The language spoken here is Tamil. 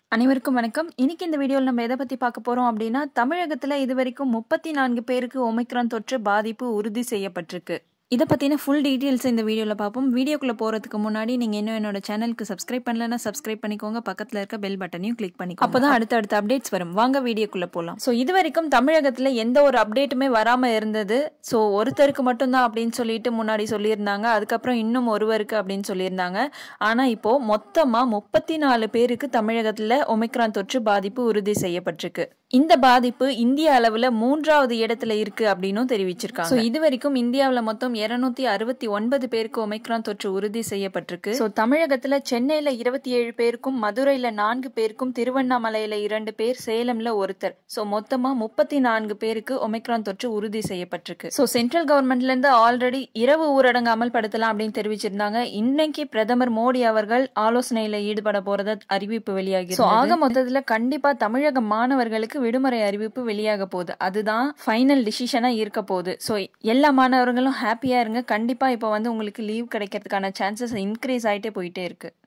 அனைவருக்கும் வணக்கம் இன்னைக்கு இந்த வீடியோவில் நம்ம எதை பற்றி பார்க்க போகிறோம் அப்படின்னா தமிழகத்தில் இதுவரைக்கும் முப்பத்தி நான்கு பேருக்கு ஒமிக்ரான் தொற்று பாதிப்பு உறுதி செய்யப்பட்டிருக்கு இதை பற்றின ஃபுல் டீட்டெயில்ஸ் இந்த வீடியோவில் பார்ப்போம் வீடியோக்குள்ளே போகிறதுக்கு முன்னாடி நீங்கள் இன்னும் என்னோட சேனலுக்கு சப்ஸ்கிரைப் பண்ணலன்னா சப்ஸ்கிரைப் பண்ணிக்கோங்க பக்கத்தில் இருக்க பெல் பட்டனையும் கிளிக் பண்ணிக்கோங்க அப்போ தான் அடுத்தடுத்த அப்டேட்ஸ் வரும் வாங்க வீடியோக்குள்ளே போகலாம் ஸோ இது வரைக்கும் தமிழகத்தில் எந்த ஒரு அப்டேட்டுமே வராமல் இருந்தது ஸோ ஒருத்தருக்கு மட்டும்தான் அப்படின்னு சொல்லிட்டு முன்னாடி சொல்லியிருந்தாங்க அதுக்கப்புறம் இன்னும் ஒருவருக்கு அப்படின்னு சொல்லியிருந்தாங்க ஆனால் இப்போ மொத்தமாக முப்பத்தி நாலு பேருக்கு தமிழகத்தில் ஒமிக்ரான் தொற்று பாதிப்பு உறுதி செய்யப்பட்டிருக்கு இந்த பாதிப்பு இந்திய அளவில் மூன்றாவது இடத்துல இருக்கு அப்படின்னும் தெரிவிச்சிருக்காங்க ஸோ இது வரைக்கும் இந்தியாவில் மொத்தம் இருநூத்தி அறுபத்தி ஒன்பது பேருக்கு ஒமிக்ரான் தொற்று உறுதி செய்யப்பட்டிருக்கு ஸோ தமிழகத்தில் சென்னையில் இருபத்தி ஏழு பேருக்கும் மதுரையில் நான்கு பேருக்கும் திருவண்ணாமலையில் இரண்டு பேர் சேலம்ல ஒருத்தர் ஸோ மொத்தமாக முப்பத்தி நான்கு பேருக்கு ஒமிக்ரான் தொற்று உறுதி செய்யப்பட்டிருக்கு ஸோ சென்ட்ரல் கவர்மெண்ட்ல இருந்து ஆல்ரெடி இரவு ஊரடங்கு அமல்படுத்தலாம் அப்படின்னு தெரிவிச்சிருந்தாங்க இன்னைக்கு பிரதமர் மோடி அவர்கள் ஆலோசனையில ஈடுபட போறத அறிவிப்பு வெளியாகி ஸோ ஆக மொத்தத்தில் கண்டிப்பா தமிழக மாணவர்களுக்கு விடுமுறை அறிவிப்பு வெளியாக போகுது அதுதான் ஃபைனல் டிசிஷனா இருக்க போகுது ஸோ எல்லா மாணவர்களும் ஹாப்பியா இருங்க கண்டிப்பா இப்போ வந்து உங்களுக்கு லீவ் கிடைக்கிறதுக்கான சான்சஸ் இன்க்ரீஸ் ஆயிட்டே போயிட்டே இருக்கு